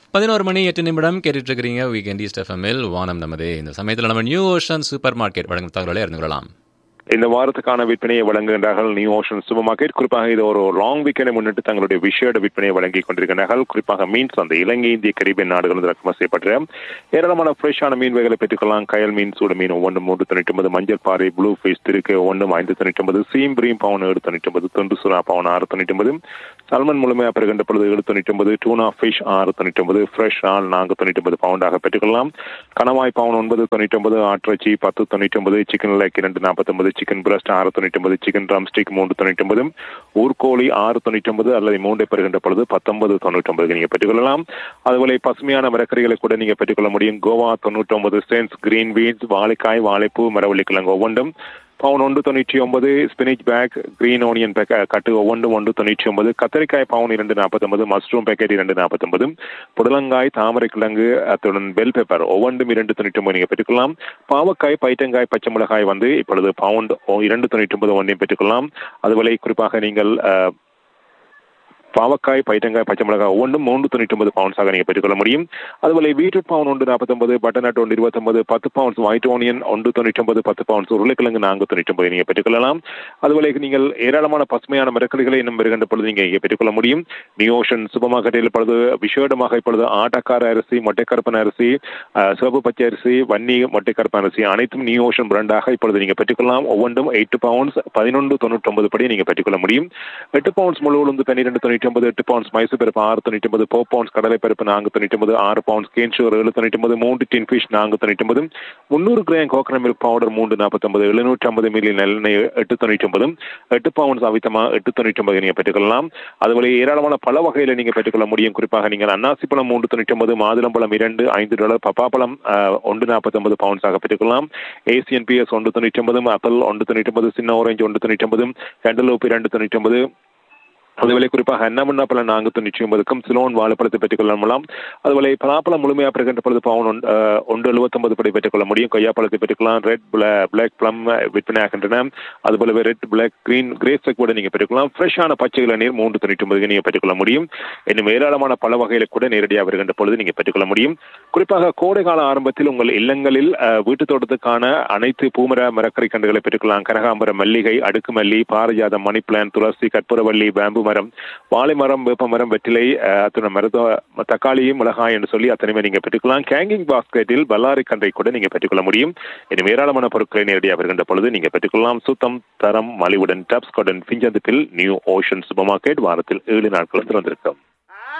பதினோரு மணி எட்டு நிமிடம் கேட்டுட்டு இருக்கிறீங்க வீக்கெண்ட் ஈஸ்ட் எஃப்எம்மில் வானம் நமதே இந்த சமயத்தில் நம்ம நியூ ஓஷன் சூப்பர் மார்க்கெட் வழங்கும் தகவலை அறிந்து கொள்ளலாம் இந்த வாரத்துக்கான விற்பனையை வழங்குகின்றார்கள் நியூ ஓஷன் சூப்பர் மார்க்கெட் குறிப்பாக இது ஒரு லாங் வீக்கெண்டை முன்னிட்டு தங்களுடைய விஷேட விற்பனையை வழங்கி கொண்டிருக்கிறார்கள் குறிப்பாக மீன் சந்தை இலங்கை இந்திய கரிபியன் நாடுகள் இறக்குமதி செய்யப்பட்ட ஏராளமான ஃப்ரெஷ்ஷான மீன் வகைகளை பெற்றுக்கொள்ளலாம் கயல் மீன் சூடு மீன் ஒன்று மூன்று தொண்ணூற்றி ஒன்பது மஞ்சள் பாறை ப்ளூ ஃபிஷ் திருக்கு ஒன்று ஐந்து தொண்ணூற்றி ஒன்பது சீம் பிரீம் பவுன் ஏழு தொண்ணூற்றி ஒன்பது தொண்டு சுறா பவுன் ஆறு தொண்ணூற்றி ஒன்பது சல்மன் முழுமையாக பெறுகின்ற பொழுது ஏழு தொண்ணூற்றி ஒன்பது டூனா ஃபிஷ் ஆறு தொண்ணூற்றி ஒன்பது ஃப்ரெஷ் ஆள் நான்கு தொண்ணூற்றி ஒன்பது பவுண்டாக பெற்றுக்கொள்ளலாம் கணவாய் பவுன் ஒன்பது தொண்ணூற்றி ஒன்பது ஆட்டிறைச்சி பத்து தொண்ணூற்றி ஒன்பது சிக்கன் லேக் இரண்டு நாற்பத்தொன்பது சிக்கன் பிரஸ்ட் ஆறு தொண்ணூற்றி ஒன்பது சிக்கன் ட்ரம் ஸ்டிக் மூன்று தொண்ணூற்றி ஒன்பது ஊர்கோழி ஆறு தொண்ணூற்றி ஒன்பது அல்லது மூன்றை பெறுகின்ற பொழுது பத்தொன்பது தொண்ணூற்றி ஒன்பது நீங்கள் பெற்றுக்கொள்ளலாம் அதுபோல பசுமையான மரக்கறிகளை கூட நீங்கள் பெற்றுக்கொள்ள முடியும் கோவா தொண்ணூற்றி ஒன்பது சென்ஸ் கிரீன் பீன்ஸ் வாழைக்காய் வாழைப்பூ மரவள்ளி கிழங்கு ஒவ்வொன்றும் பவுன் ஒன்று தொண்ணூற்றி ஒன்பது spinach pack green onion pack கட்டு ஒவ்வொன்று ஒன்று தொண்ணூற்றி ஒன்பது கத்தரிக்காய் பவுன் இரண்டு நாற்பத்தொன்பது மஷ்ரூம் பேக்கெட் இரண்டு நாற்பத்தொன்பது புடலங்காய் தாமரை கிழங்கு அத்துடன் பெல் பெப்பர் ஒவ்வொன்றும் இரண்டு தொண்ணூற்றி ஒன்பது நீங்கள் பெற்றுக்கொள்ளலாம் பாவக்காய் பைட்டங்காய் பச்சை மிளகாய் வந்து இப்பொழுது பவுண்ட் இரண்டு தொண்ணூற்றி ஒன்பது ஒன்றையும் பெற்றுக்கொள்ளலாம் அதுபோல குறிப்பாக நீங்கள் பாவக்காய் பைட்டங்காய் பச்சை மிளகாய் ஒவ்வொன்றும் மூன்று தொண்ணூற்றி ஒன்பது பவுன்ஸாக நீங்கள் பெற்றுக்கொள்ள முடியும் அதுபோல பீட்ரூட் பவுன் ஒன்று நாற்பத்தொன்பது பட்டர்நட் ஒன்று இருபத்தொன்பது பத்து பவுன்ஸ் ஒயிட் ஓனியன் ஒன்று தொண்ணூற்றி ஒன்பது பத்து பவுன்ஸ் உருளைக்கிழங்கு நான்கு தொண்ணூற்றி ஒன்பது நீங்கள் பெற்றுக்கொள்ளலாம் அதுபோல நீங்கள் ஏராளமான பசுமையான மரக்கறிகளை இன்னும் வருகின்ற பொழுது நீங்கள் இங்கே பெற்றுக்கொள்ள முடியும் நியோஷன் சூப்பர் மார்க்கெட்டில் இப்பொழுது விசேடமாக இப்பொழுது ஆட்டக்கார அரிசி மொட்டைக்கருப்பன் அரிசி சிவப்பு பச்சை அரிசி வன்னி மொட்டைக்கருப்பன் அரிசி அனைத்தும் நியோஷன் பிராண்டாக இப்பொழுது நீங்கள் பெற்றுக்கொள்ளலாம் ஒவ்வொன்றும் எட்டு பவுன்ஸ் பதினொன்று தொண்ணூற்றி ஒன்பது படி நீங்கள் பெற்றுக்கொள்ள முடியும் எட்டு பவுன்ஸ் முழு உளுந்து பன்னிரெண்டு தொண்ணூற்றி ஒன்பது எட்டு பவுன்ஸ் மைசூர் பருப்பு ஆறு தொண்ணூற்றி ஒன்பது போ பவுன்ஸ் கடலை பருப்பு நான்கு தொண்ணூற்றி ஒன்பது ஆறு பவுன்ஸ் கேன்ஷூர் ஏழு தொண்ணூற்றி ஒன்பது மூன்று டின் ஃபிஷ் நான்கு தொண்ணூற்றி ஒன்பது முந்நூறு கிராம் கோகனட் மில்க் பவுடர் மூன்று நாற்பத்தொன்பது எழுநூற்றி ஐம்பது மில்லி நல்லெண்ணெய் எட்டு தொண்ணூற்றி ஒன்பது எட்டு பவுன்ஸ் அவித்தமா எட்டு தொண்ணூற்றி ஒன்பது நீங்கள் பெற்றுக்கொள்ளலாம் அதுபோல ஏராளமான பல வகையில் நீங்கள் பெற்றுக்கொள்ள முடியும் குறிப்பாக நீங்கள் அன்னாசி பழம் மூன்று தொண்ணூற்றி ஒன்பது மாதுளம்பழம் இரண்டு ஐந்து டாலர் பப்பாப்பழம் ஒன்று நாற்பத்தொன்பது பவுன்ஸாக பெற்றுக்கொள்ளலாம் ஏசியன் பிஎஸ் ஒன்று தொண்ணூற்றி ஒன்பது ஆப்பிள் ஒன்று தொண்ணூற்றி ஒன்பது சின்ன ஓரஞ்சு ஒன்று தொண்ணூற்றி ஒன்பது கேண்டலோப் இரண்டு தொண்ணூற்றி ஒன்பது அதுபோல குறிப்பாக அன்னமண்ணா பழம் நான்கு தொண்ணூற்றி ஒன்பதுக்கும் சிலோன் வாழைப்பழத்தை பெற்றுக்கொள்ளலாம் அதுபோல பலாப்பழம் முழுமையாக பெறுகின்ற பொழுது பவுன் ஒன்று எழுபத்தொன்பது படி பெற்றுக்கொள்ள முடியும் கொய்யாப்பழத்தை பெற்றுக்கலாம் ரெட் பிளாக் பிளம் விற்பனை ஆகின்றன அதுபோல ரெட் பிளாக் கிரீன் கிரேப்ஸை கூட நீங்கள் பெற்றுக்கலாம் ஃப்ரெஷ்ஷான பச்சை இளநீர் மூன்று தொண்ணூற்றி ஒன்பதுக்கு நீங்கள் பெற்றுக்கொள்ள முடியும் இன்னும் ஏராளமான பல வகையில் கூட நேரடியாக வருகின்ற பொழுது நீங்கள் பெற்றுக்கொள்ள முடியும் குறிப்பாக கோடை கால ஆரம்பத்தில் உங்கள் இல்லங்களில் வீட்டு தோட்டத்துக்கான அனைத்து பூமர மரக்கறி கண்டுகளை பெற்றுக்கலாம் கனகாம்பரம் மல்லிகை அடுக்கு மல்லி பாரஜாதம் மணி பிளான் துளசி கற்பூரவள்ளி பேம்பு மரம் வாழை மரம் வேப்ப மரம் வெற்றிலை அத்தனை மருத்துவ தக்காளியும் மிளகாய் என்று சொல்லி அத்தனையுமே நீங்கள் பெற்றுக்கலாம் கேங்கிங் பாஸ்கெட்டில் பல்லாரி கன்றை கூட நீங்கள் பெற்றுக்கொள்ள முடியும் இன்னும் ஏராளமான பொருட்களை நேரடியாக வருகின்ற பொழுது நீங்கள் பெற்றுக்கொள்ளலாம் சுத்தம் தரம் மலிவுடன் டப்ஸ் கொடன் பிஞ்சந்தத்தில் நியூ ஓஷன் சூப்பர் மார்க்கெட் வாரத்தில் ஏழு நாட்கள் திறந்திருக்கும்